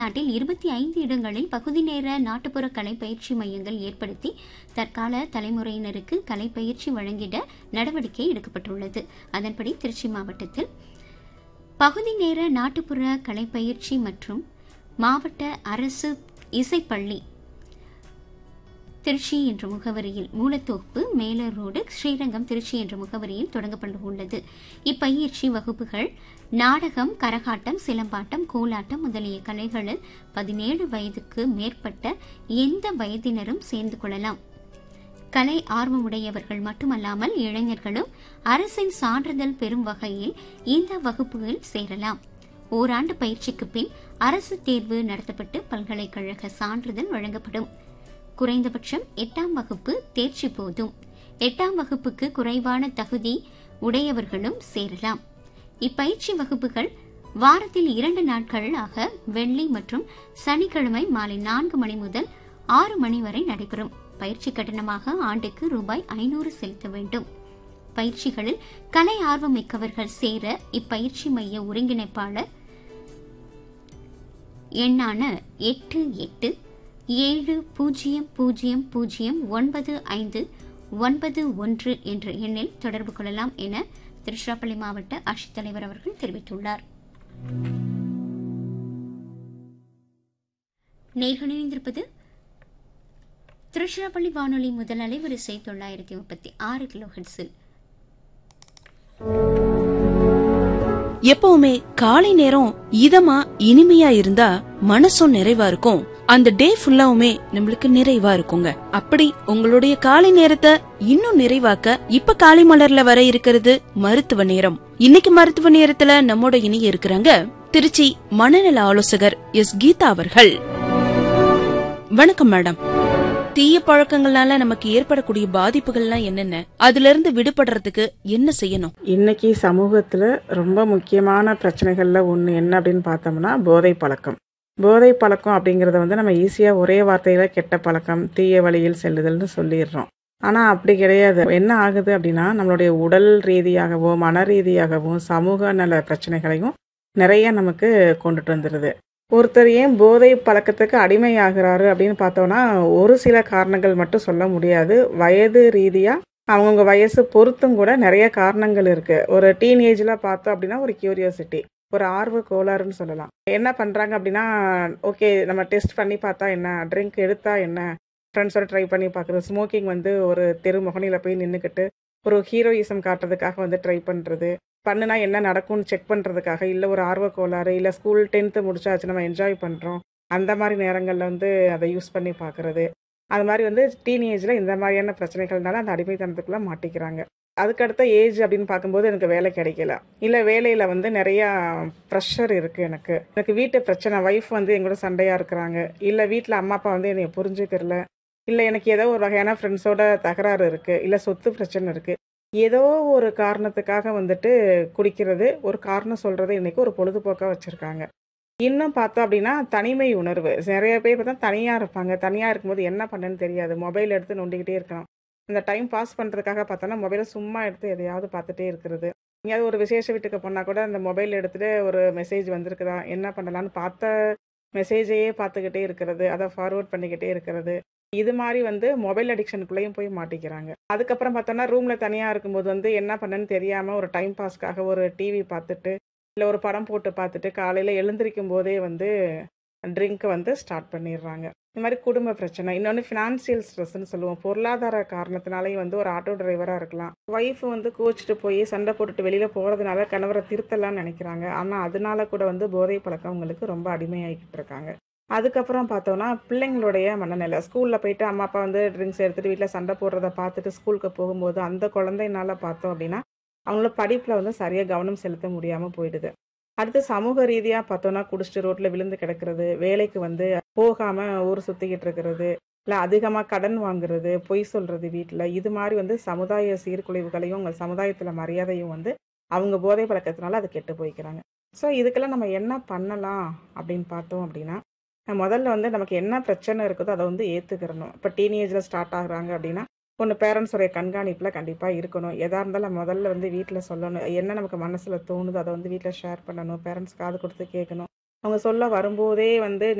நாட்டில் இருபத்தி ஐந்து இடங்களில் பகுதி நேர நாட்டுப்புற கலை பயிற்சி மையங்கள் ஏற்படுத்தி தற்கால தலைமுறையினருக்கு கலை பயிற்சி வழங்கிட நடவடிக்கை எடுக்கப்பட்டுள்ளது அதன்படி திருச்சி மாவட்டத்தில் பகுதி நேர நாட்டுப்புற கலை பயிற்சி மற்றும் மாவட்ட அரசு இசைப்பள்ளி திருச்சி என்ற முகவரியில் மூலத்தோப்பு மேலர் ரோடு ஸ்ரீரங்கம் திருச்சி என்ற முகவரியில் தொடங்கப்பட உள்ளது இப்பயிற்சி வகுப்புகள் நாடகம் கரகாட்டம் சிலம்பாட்டம் கோலாட்டம் முதலிய கலைகளில் பதினேழு வயதுக்கு மேற்பட்ட எந்த வயதினரும் சேர்ந்து கொள்ளலாம் கலை ஆர்வமுடையவர்கள் மட்டுமல்லாமல் இளைஞர்களும் அரசின் சான்றிதழ் பெறும் வகையில் இந்த வகுப்புகளில் சேரலாம் ஓராண்டு பயிற்சிக்கு பின் அரசு தேர்வு நடத்தப்பட்டு பல்கலைக்கழக சான்றிதழ் வழங்கப்படும் குறைந்தபட்சம் எட்டாம் வகுப்பு தேர்ச்சி போதும் எட்டாம் வகுப்புக்கு குறைவான தகுதி உடையவர்களும் சேரலாம் இப்பயிற்சி வகுப்புகள் வாரத்தில் இரண்டு நாட்களாக வெள்ளி மற்றும் சனிக்கிழமை மாலை நான்கு மணி முதல் ஆறு மணி வரை நடைபெறும் பயிற்சி கட்டணமாக ஆண்டுக்கு ரூபாய் ஐநூறு செலுத்த வேண்டும் பயிற்சிகளில் கலை ஆர்வம் மிக்கவர்கள் சேர இப்பயிற்சி மைய ஒருங்கிணைப்பாளர் எண்ணான எட்டு எட்டு ஏழு பூஜ்ஜியம் பூஜ்ஜியம் பூஜ்ஜியம் ஒன்பது ஐந்து ஒன்பது ஒன்று என்ற எண்ணில் தொடர்பு கொள்ளலாம் என திருச்சிராப்பள்ளி மாவட்ட ஆட்சித்தலைவர் அவர்கள் தெரிவித்துள்ளார் நேர்கள் இணைந்திருப்பது திருச்சிராப்பள்ளி வானொலி முதல் அலைவரிசை தொள்ளாயிரத்தி முப்பத்தி ஆறு கிலோ ஹெட்ஸில் எப்பவுமே காலை நேரம் இதமா இனிமையா இருந்தா மனசும் நிறைவா இருக்கும் அந்த டே ஃபுல்லாவுமே நம்மளுக்கு நிறைவா இருக்குங்க அப்படி உங்களுடைய காலை நேரத்தை இன்னும் நிறைவாக்க இப்ப காலை மலர்ல வர இருக்கிறது மருத்துவ நேரம் இன்னைக்கு மருத்துவ நேரத்துல நம்மோட இணைய இருக்கிறாங்க திருச்சி மனநல ஆலோசகர் எஸ் கீதா அவர்கள் வணக்கம் மேடம் தீய பழக்கங்களால நமக்கு ஏற்படக்கூடிய பாதிப்புகள்லாம் என்னென்ன அதுல இருந்து விடுபடுறதுக்கு என்ன செய்யணும் இன்னைக்கு சமூகத்தில் ரொம்ப முக்கியமான பிரச்சனைகளில் ஒன்று என்ன அப்படின்னு பார்த்தோம்னா போதை பழக்கம் போதை பழக்கம் அப்படிங்கிறத வந்து நம்ம ஈஸியாக ஒரே வார்த்தையில் கெட்ட பழக்கம் தீய வழியில் செல்லுதல்னு சொல்லிடுறோம் ஆனால் அப்படி கிடையாது என்ன ஆகுது அப்படின்னா நம்மளுடைய உடல் ரீதியாகவும் மன ரீதியாகவும் சமூக நல பிரச்சனைகளையும் நிறைய நமக்கு கொண்டுட்டு வந்துடுது ஒருத்தர் ஏன் போதை பழக்கத்துக்கு அடிமையாகிறாரு அப்படின்னு பார்த்தோம்னா ஒரு சில காரணங்கள் மட்டும் சொல்ல முடியாது வயது ரீதியாக அவங்கவுங்க வயசு பொறுத்தும் கூட நிறைய காரணங்கள் இருக்கு ஒரு டீனேஜில் பார்த்தோம் அப்படின்னா ஒரு கியூரியாசிட்டி ஒரு ஆர்வ கோளாறுன்னு சொல்லலாம் என்ன பண்ணுறாங்க அப்படின்னா ஓகே நம்ம டெஸ்ட் பண்ணி பார்த்தா என்ன ட்ரிங்க் எடுத்தா என்ன ஃப்ரெண்ட்ஸோட ட்ரை பண்ணி பார்க்குறது ஸ்மோக்கிங் வந்து ஒரு தெரு முகனியில் போய் நின்றுக்கிட்டு ஒரு ஹீரோயிசம் காட்டுறதுக்காக வந்து ட்ரை பண்ணுறது பண்ணுனா என்ன நடக்கும்னு செக் பண்ணுறதுக்காக இல்லை ஒரு ஆர்வ கோளாறு இல்லை ஸ்கூல் டென்த்து முடிச்சாச்சு நம்ம என்ஜாய் பண்ணுறோம் அந்த மாதிரி நேரங்களில் வந்து அதை யூஸ் பண்ணி பார்க்குறது அது மாதிரி வந்து டீனேஜில் இந்த மாதிரியான பிரச்சனைகள்னால அந்த அடிமைத்தனத்துக்குள்ளே மாட்டிக்கிறாங்க அதுக்கடுத்த ஏஜ் அப்படின்னு பார்க்கும்போது எனக்கு வேலை கிடைக்கல இல்லை வேலையில் வந்து நிறையா ப்ரெஷர் இருக்குது எனக்கு எனக்கு வீட்டு பிரச்சனை ஒய்ஃப் வந்து எங்களோட சண்டையாக இருக்கிறாங்க இல்லை வீட்டில் அம்மா அப்பா வந்து என்னை புரிஞ்சுக்கிறல இல்லை எனக்கு ஏதோ ஒரு வகையான ஃப்ரெண்ட்ஸோட தகராறு இருக்குது இல்லை சொத்து பிரச்சனை இருக்குது ஏதோ ஒரு காரணத்துக்காக வந்துட்டு குடிக்கிறது ஒரு காரணம் சொல்கிறது இன்றைக்கி ஒரு பொழுதுபோக்காக வச்சுருக்காங்க இன்னும் பார்த்தோம் அப்படின்னா தனிமை உணர்வு நிறைய பேர் பார்த்தா தனியாக இருப்பாங்க தனியாக இருக்கும்போது என்ன பண்ணுன்னு தெரியாது மொபைல் எடுத்து நோண்டிக்கிட்டே இருக்கணும் இந்த டைம் பாஸ் பண்ணுறதுக்காக பார்த்தோன்னா மொபைலை சும்மா எடுத்து எதையாவது பார்த்துட்டே இருக்கிறது எங்கேயாவது ஒரு விசேஷ வீட்டுக்கு போனால் கூட அந்த மொபைல் எடுத்துகிட்டு ஒரு மெசேஜ் வந்திருக்குதா என்ன பண்ணலான்னு பார்த்த மெசேஜையே பார்த்துக்கிட்டே இருக்கிறது அதை ஃபார்வர்ட் பண்ணிக்கிட்டே இருக்கிறது இது மாதிரி வந்து மொபைல் அடிக்ஷனுக்குள்ளேயும் போய் மாட்டிக்கிறாங்க அதுக்கப்புறம் பார்த்தோன்னா ரூமில் தனியாக இருக்கும்போது வந்து என்ன பண்ணன்னு தெரியாமல் ஒரு டைம் பாஸ்க்காக ஒரு டிவி பார்த்துட்டு இல்லை ஒரு படம் போட்டு பார்த்துட்டு காலையில் எழுந்திருக்கும் போதே வந்து ட்ரிங்க் வந்து ஸ்டார்ட் பண்ணிடுறாங்க இந்த மாதிரி குடும்ப பிரச்சனை இன்னொன்று ஃபினான்சியல் ஸ்ட்ரெஸ்ன்னு சொல்லுவோம் பொருளாதார காரணத்தினாலேயும் வந்து ஒரு ஆட்டோ டிரைவராக இருக்கலாம் ஒய்ஃப் வந்து கோச்சிட்டு போய் சண்டை போட்டுட்டு வெளியில் போகிறதுனால கணவரை திருத்தலாம்னு நினைக்கிறாங்க ஆனால் அதனால கூட வந்து போதை பழக்கம் அவங்களுக்கு ரொம்ப அடிமையாகிக்கிட்டு இருக்காங்க அதுக்கப்புறம் பார்த்தோன்னா பிள்ளைங்களுடைய மனநிலை ஸ்கூலில் போயிட்டு அம்மா அப்பா வந்து ட்ரிங்க்ஸ் எடுத்துகிட்டு வீட்டில் சண்டை போடுறத பார்த்துட்டு ஸ்கூலுக்கு போகும்போது அந்த குழந்தைனால பார்த்தோம் அப்படின்னா அவங்கள படிப்பில் வந்து சரியாக கவனம் செலுத்த முடியாமல் போயிடுது அடுத்து சமூக ரீதியாக பார்த்தோன்னா குடிச்சிட்டு ரோட்டில் விழுந்து கிடக்கிறது வேலைக்கு வந்து போகாமல் ஊர் சுற்றிக்கிட்டு இருக்கிறது இல்லை அதிகமாக கடன் வாங்குறது பொய் சொல்கிறது வீட்டில் இது மாதிரி வந்து சமுதாய சீர்குலைவுகளையும் உங்கள் சமுதாயத்தில் மரியாதையும் வந்து அவங்க போதை பழக்கத்தினால அது கெட்டு போய்க்கிறாங்க ஸோ இதுக்கெல்லாம் நம்ம என்ன பண்ணலாம் அப்படின்னு பார்த்தோம் அப்படின்னா முதல்ல வந்து நமக்கு என்ன பிரச்சனை இருக்குதோ அதை வந்து ஏற்றுக்கிறணும் இப்போ டீனேஜில் ஸ்டார்ட் ஆகுறாங்க அப்படின்னா ஒன்று பேரண்ட்ஸோடைய கண்காணிப்பில் கண்டிப்பாக இருக்கணும் எதாக இருந்தாலும் முதல்ல வந்து வீட்டில் சொல்லணும் என்ன நமக்கு மனசில் தோணுதோ அதை வந்து வீட்டில் ஷேர் பண்ணணும் பேரண்ட்ஸ் காது கொடுத்து கேட்கணும் அவங்க சொல்ல வரும்போதே வந்து